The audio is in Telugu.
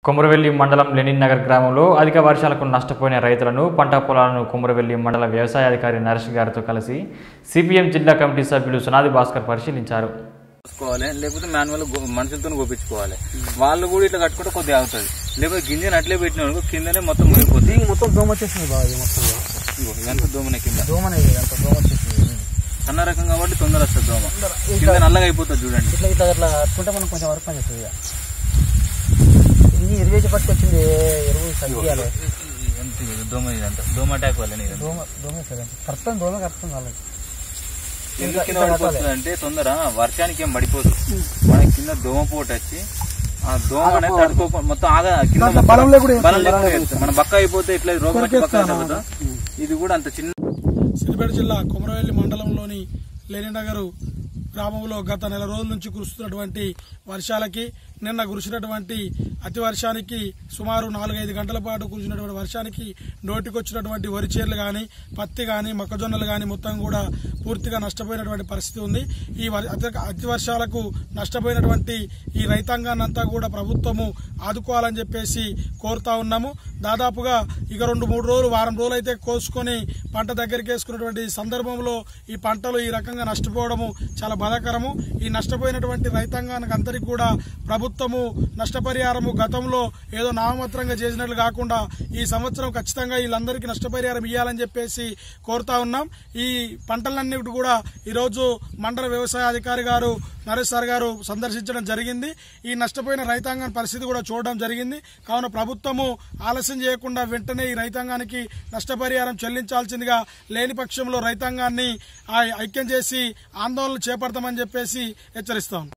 కుమరవెల్లి మండలం లెనిన్ నగర్ గ్రామంలో అధిక వర్షాలకు నష్టపోయిన రైతులను పంట పొలాలను కుమరవెల్లి మండల వ్యవసాయాధికారి నరేష్ గారితో కలిసి సిపిఎం జిల్లా కమిటీ సభ్యులు సునాది భాస్కర్ పరిశీలించారు చేసుకోవాలి లేకపోతే మాన్యువల్ మనుషులతో గోపించుకోవాలి వాళ్ళు కూడా ఇట్లా కట్టుకుంటే కొద్దిగా అవుతుంది లేకపోతే గింజను అట్లే పెట్టిన వరకు కిందనే మొత్తం మునిగిపోతుంది దీనికి మొత్తం దోమ వచ్చేసింది బాగా ఇది మొత్తం ఇగో ఇదంతా దోమనే కింద దోమనే ఇది అంత దోమ వచ్చేసింది సన్న రకం కాబట్టి తొందర వస్తుంది దోమ కింద నల్లగా అయిపోతుంది చూడండి ఇట్లా ఇట్లా ఇట్లా కట్టుకుంటే మనం కొంచెం వర్క్ పని చేస్తుంది ఇక ఇన్ని ఎరువేసి పట్టుకొచ్చింది ఎరువు తగ్గియాలి ఎంత ఇది దోమ ఇదంతా దోమ అటాక్ వల్ల ఇది దోమ దోమ సరే కరెక్ట్ దోమ కరెక్ట్ వాళ్ళకి ఎందుకు కింద పడిపోతుంది అంటే తొందర వర్షానికి ఏం పడిపోదు మన కింద దోమ పోటు వచ్చి ఆ దోమ అనేది తడుకో మొత్తం ఆగా కింద మొత్తం బలం లేకుండా చేస్తుంది. మన బక్క అయిపోతే ఇట్లా రోగం వచ్చి బక్క అయిన తర్వాత ఇది కూడా అంత చిన్న సిద్దిపేట జిల్లా కొమరవెల్లి మండలంలోని లేనినగరు గ్రామంలో గత నెల రోజుల నుంచి కురుస్తున్నటువంటి వర్షాలకి నిన్న కురిసినటువంటి అతి వర్షానికి సుమారు నాలుగైదు గంటల పాటు కురిసినటువంటి వర్షానికి నోటికొచ్చినటువంటి వరి చేర్లు కానీ పత్తి కానీ మొక్కజొన్నలు కానీ మొత్తం కూడా పూర్తిగా నష్టపోయినటువంటి పరిస్థితి ఉంది ఈ వర్- అతి అతి వర్షాలకు నష్టపోయినటువంటి ఈ రైతాంగాన్ని అంతా కూడా ప్రభుత్వము ఆదుకోవాలని చెప్పేసి కోరుతా ఉన్నాము దాదాపుగా ఇక రెండు మూడు రోజులు వారం రోజులు అయితే కోసుకొని పంట దగ్గరికి వేసుకున్నటువంటి సందర్భంలో ఈ పంటలు ఈ రకంగా నష్టపోవడము చాలా బాధాకరము ఈ నష్టపోయినటువంటి రైతాంగానికి అందరికీ కూడా ప్రభుత్వము నష్టపరిహారము గతంలో ఏదో నామమాత్రంగా చేసినట్లు కాకుండా ఈ సంవత్సరం ఖచ్చితంగా వీళ్ళందరికీ నష్టపరిహారం ఇవ్వాలని చెప్పేసి కోరుతా ఉన్నాం ఈ పంటలన్నిటి కూడా ఈరోజు మండల వ్యవసాయ అధికారి గారు నరేష్ సార్ గారు సందర్శించడం జరిగింది ఈ నష్టపోయిన రైతాంగం పరిస్థితి కూడా చూడడం జరిగింది కావున ప్రభుత్వము ఆలస్యం చేయకుండా వెంటనే ఈ రైతాంగానికి నష్టపరిహారం చెల్లించాల్సిందిగా లేని పక్షంలో రైతాంగాన్ని ఆ ఐక్యం చేసి ఆందోళన చేపడతామని చెప్పేసి హెచ్చరిస్తాం